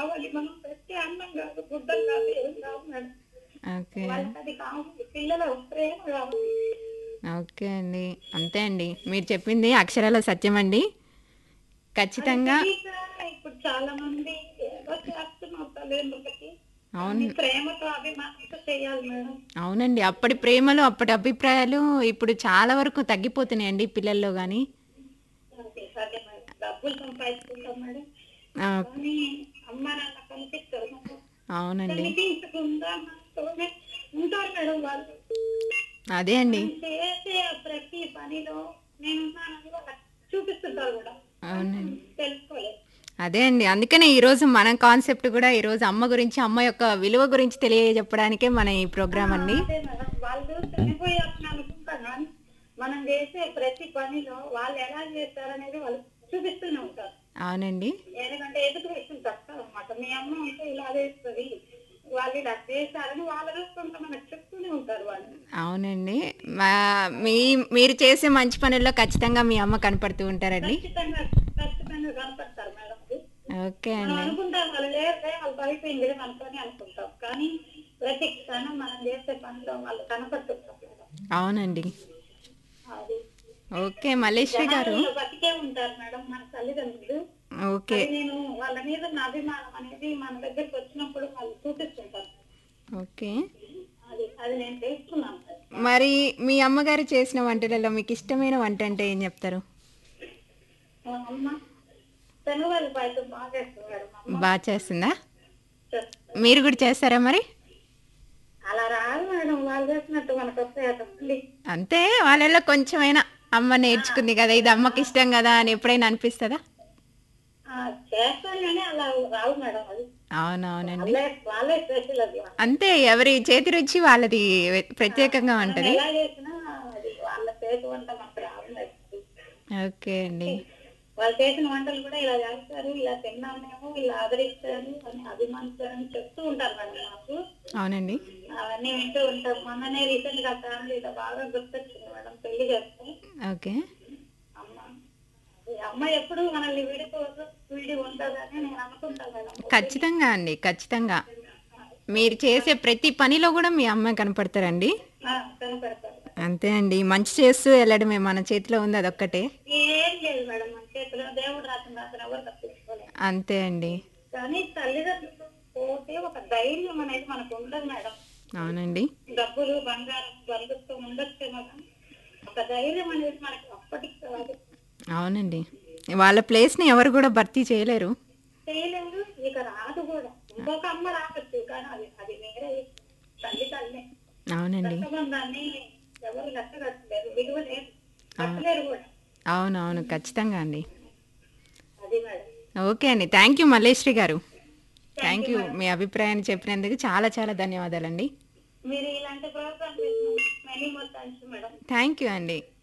కావాలి మనం పెట్టే అన్నం కాదు గుడ్డలు కాదు ఏం కాదు మేడం ఓకే వాళ్ళకి అది కావాలి పిల్లల ప్రేమ కావాలి ఓకే అండి అంతే అండి మీరు చెప్పింది అక్షరాల సత్యం అండి ఖచ్చితంగా తెలియక ఇప్పుడు చాలా మంది ఏదో చేస్తున్నారు తల్లిదండ్రులకి అవును కానీ ప్రేమతో అభిమానంతో చేయాలి మేడం అవునండి అప్పటి ప్రేమలు అప్పటి అభిప్రాయాలు ఇప్పుడు చాలా వరకు తగ్గిపోతున్నాయండి పిల్లల్లో కానీ అదే అదే మేడం డబ్బులు సంపాదించుకుంటాం మేడం ఆ, కానీ అమ్మ నాన్న కనిపిస్తారు మేడం అవునండి కనిపించకుండా మనతోనే ఉంటారు మేడం వాళ్ళు అదే అండి చేసే ప్రతి పనిలో నేనున్నానని వాళ్ళకి చూపిస్తుంటారు కూడా అవునండి తెలుసుకోలేదు అదే అండి అందుకనే ఈరోజు మన కాన్సెప్ట్ కూడా ఈరోజు అమ్మ గురించి అమ్మ యొక్క విలువ గురించి తెలియజెప్పడానికే మన ఈ ప్రోగ్రామ్ అండి అదే మేడం వాళ్ళు చనిపోయారని అనుకుంటారు కానీ మనం చేసే ప్రతి పనిలో వాళ్ళు ఎలా చేస్తారనేది వాళ్ళు చూపిస్తూనే ఉంటారు అవునండి ఎందుకంటే ఎదుటి వ్యక్తులు చెప్తారు అన్నమాట మీ అమ్మ ఉంటే ఇలా చేస్తుంది వాళ్ళు ఇలా చేశారని వాళ్ళ రూపంతో మనకు చెప్తూనే ఉంటారు వాళ్ళు అవునండి మా మీ మీరు చేసే మంచి పనుల్లో ఖచ్చితంగా మీ అమ్మ కనపడుతూ ఉంటారండి ఖచ్చితంగా ఖచ్చితంగా కనపడతారు మేడం అది. ఓకే మనం అండి అనుకుంటాం వాళ్ళు లేదే వాళ్ళు అయిపోయింది అనుకొని అనుకుంటాం కానీ ప్రతి క్షణం మనం చేసే పనిలో వాళ్ళు కనపడుతుంటారు మేడం. అవునండి అది ఓకే మల్లేశ్వరి గారు జనాలు బతికే ఉంటారు మేడం మన తల్లిదండ్రులు ఓకే అది నేను వాళ్ళ మీద ఉన్న అభిమానం అనేది మన దగ్గరికి వచ్చినప్పుడు వాళ్ళు చూపిస్తుంటారు ఓకే అది అది నేను తెలుసుకున్నాను సార్. మరి మీ అమ్మగారు చేసిన వంటలలో మీకు ఇష్టమైన వంట అంటే ఏం చెప్తారు మా అమ్మ శనగలు పాయసం బాగా చేస్తుంది మేడం అమ్మ బాగా చేస్తుందా చేస్తుంది. మీరు కూడా చేస్తారా మరి అలా రాదు మేడం వాళ్ళు చేసినట్టు మనకు వస్తాయి తప్పండి అంతే వాళ్ళలో కొంచెమైనా అమ్మ నేర్చుకుంది కదా ఇది అమ్మకి ఇష్టం కదా అని ఎప్పుడైనా అనిపిస్తుందా చేస్తాను కానీ అలా రావు మేడం అది అవునవునండి వాళ్ళే వాళ్ళే స్పెషల్ అది అంతే ఎవరి చేతి రుచి వాళ్ళది వె- ప్రత్యేకంగా మనం ఉంటది ఎలా చేసినా అది వాళ్ళ చేతి వంట మనకు రావు మేడం. ఓకే అండి వాళ్ళు చేసిన వంటలు కూడా ఇలా చేస్తారు ఇలా తిన్నాం మేము ఇలా ఆదరిస్తారు అని అభిమానిస్తారని చెప్తూ ఉంటారు మేడం నాకు అవునండి అవన్నీ వింటూ ఉంటాం మొన్ననే రీసెంట్ గా ఫ్యామిలీలో బాగా గుర్తొచ్చింది మేడం పెళ్లి చేస్తే ఓకే అమ్మ ఈ అమ్మ ఎప్పుడు మనల్ని విడిపోదు విడి ఉండదని నేను అనుకుంటాను మేడం ఖచ్చితంగా అండి ఖచ్చితంగా మీరు చేసే ప్రతి పనిలో కూడా మీ అమ్మ కనపడతారండి ఆ, కనపడతారు అంతే అండి మంచి చేస్తూ వెళ్ళడమే మన చేతిలో ఉంది అదొక్కటే ఏం లేదు మేడం మన చేతిలో దేవుడు రాసిన రాత్రి ఎవరు తప్పించుకోలేదు అంతే అండి కానీ తల్లిదండ్రులు పోతే ఒక ధైర్యం అనేది మనకు ఉండదు మేడం అవునండి డబ్బులు బంగారం బంధుత్వం ఉండొచ్చేమో కానీ ఒక ధైర్యం అనేది మనకి అప్పటికి రాదు అవునండి వాళ్ళ ప్లేస్ని ఎవరు కూడా భర్తీ చేయలేరు చేయలేదు ఇక రాదు కూడా ఇంకొక అమ్మ రావచ్చు కానీ అది అది వేరే తల్లి తల్లి అవునండి రక్తబంధాన్ని ఎవరు లెక్క కట్టలేరు విలువ లేదు కట్టలేరు కూడా అవునవును ఖచ్చితంగా అండి అది మేడం ఓకే అండి thank you Malleswari garu thank you మీ అభిప్రాయాన్ని చెప్పినందుకు చాలా చాలా ధన్యవాదాలండి మీరు ఇలాంటి program many more thanks madam thank you అండి